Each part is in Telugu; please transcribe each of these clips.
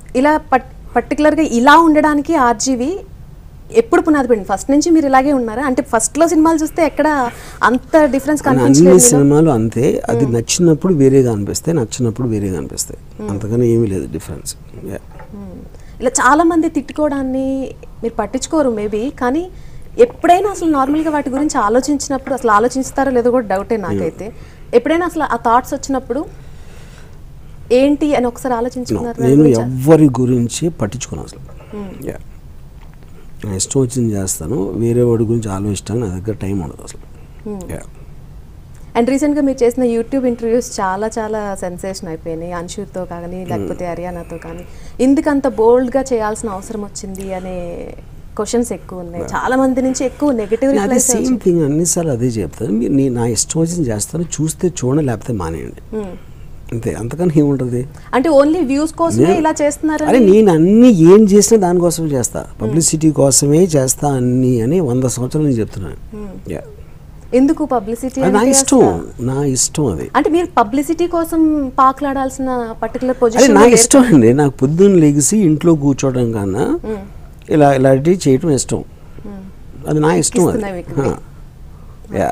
ఇలా పట్ పర్టికులర్గా ఇలా ఉండడానికి ఆర్జీవి ఎప్పుడు పునాది పడింది ఫస్ట్ నుంచి మీరు ఇలాగే ఉన్నారా అంటే ఫస్ట్ లో సినిమాలు చూస్తే ఎక్కడ అంత డిఫరెన్స్ అన్ని కనిపించలేదు సినిమాలు అంతే అది నచ్చినప్పుడు వేరేగా అనిపిస్తాయి నచ్చినప్పుడు వేరేగా అనిపిస్తాయి అంతకని ఏమీ లేదు డిఫరెన్స్ మ్మ్. ఇలా చాలా మంది తిట్టుకోవడాన్ని మీరు పట్టించుకోరు మేబీ కానీ ఎప్పుడైనా అసలు నార్మల్గా వాటి గురించి ఆలోచించినప్పుడు అసలు ఆలోచిస్తారో లేదో కూడా డౌటే నాకైతే ఎప్పుడైనా అసలు ఆ థాట్స్ వచ్చినప్పుడు ఏంటి అని ఒకసారి ఆలోచించుకున్నారు దాని నేను గురించి? ఎవ్వరి గురించి పట్టించుకోను అసలు Yeah. నా ఇష్టం వచ్చింది చేస్తాను వేరే వాడి గురించి ఆలోచించడానికి నా దగ్గర టైం ఉండదు అసలు Yeah. అండ్ రీసెంట్గా మీరు చేసిన యూట్యూబ్ ఇంటర్వ్యూస్ చాలా చాలా సెన్సేషన్ అయిపోయినాయి అన్షుతో కానీ లేకపోతే హర్యానాతో కానీ ఎందుకు అంత బోల్డ్గా చేయాల్సిన అవసరం వచ్చింది అనే క్వశ్చన్స్ ఎక్కువ ఉన్నాయి చాలా మంది నుంచి ఎక్కువ నెగిటివ్ అదే రిప్లైస్ సేమ్ థింగ్ అన్నిసార్లు అదే చెప్తాను మీరు నీ నా ఇష్టం వచ్చింది చేస్తాను చూస్తే చూడండి లేకపోతే మానేయండి అంతే అంతకని ఏముంటుంది అంటే ఓన్లీ వ్యూస్ కోసమే ఇలా చేస్తున్నారు అరే నేను అన్ని ఏం చేసినా దానికోసమే చేస్తా పబ్లిసిటీ కోసమే చేస్తా అన్ని అని వంద సంవత్సరాలు నేను చెప్తున్నాను Yeah. ఎందుకు పబ్లిసిటీ అది నా ఇష్టం నా ఇష్టం అది అంటే మీరు పబ్లిసిటీ కోసం పాకులాడాల్సిన పర్టికులర్ అరే పొజిషన్ నా ఇష్టం అండి నాకు పొద్దున్న లెగిసి ఇంట్లో కూర్చోవడం కన్నా ఇలా ఇలాంటివి చేయటం ఇష్టం అది నా ఇష్టం అది ఇస్తున్నాయి మీకు హా. Yeah.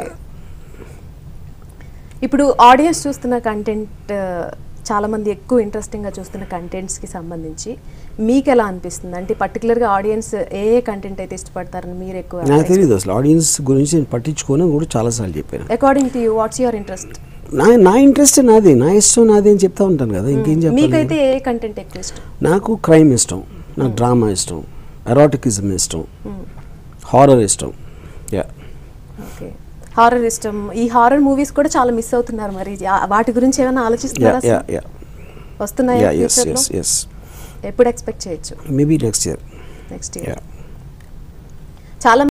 ఇప్పుడు ఆడియన్స్ చూస్తున్న కంటెంట్ చాలా మంది ఎక్కువ ఇంట్రెస్టింగ్గా చూస్తున్న కంటెంట్స్కి సంబంధించి మీకు ఎలా అనిపిస్తుంది అంటే పర్టికులర్గా ఆడియన్స్ ఏ ఏ కంటెంట్ అయితే ఇష్టపడతారని మీరు ఎక్కువ నాకు తెలియదు అసలు ఆడియన్స్ గురించి నేను పట్టించుకొని కూడా చాలాసార్లు చెప్పాను according to you what's your interest నా నా ఇంట్రెస్ట్ నాది నా ఇష్టం నాది అని చెప్తా ఉంటాను కదా ఇంకేం చెప్పాలి మీకైతే ఏ కంటెంట్ ఎక్కువ ఇష్టం నాకు క్రైమ్ ఇష్టం నాకు డ్రామా ఇష్టం ఎరాటికిజం ఇష్టం హారర్ ఇష్టం యా ఓకే హారర్ ఇష్టం ఈ హారర్ మూవీస్ కూడా చాలా మిస్ అవుతున్నారు మరి ఆ- వాటి గురించి ఏమైనా యా ఆలోచిస్తున్నారా యా అసలు? యా వస్తున్నాయా యా ఎస్ ఫ్యూచర్లో ఎస్ ఎస్ ఎప్పుడు ఎక్స్పెక్ట్ చేయొచ్చు maybe next year next yeah year చాలా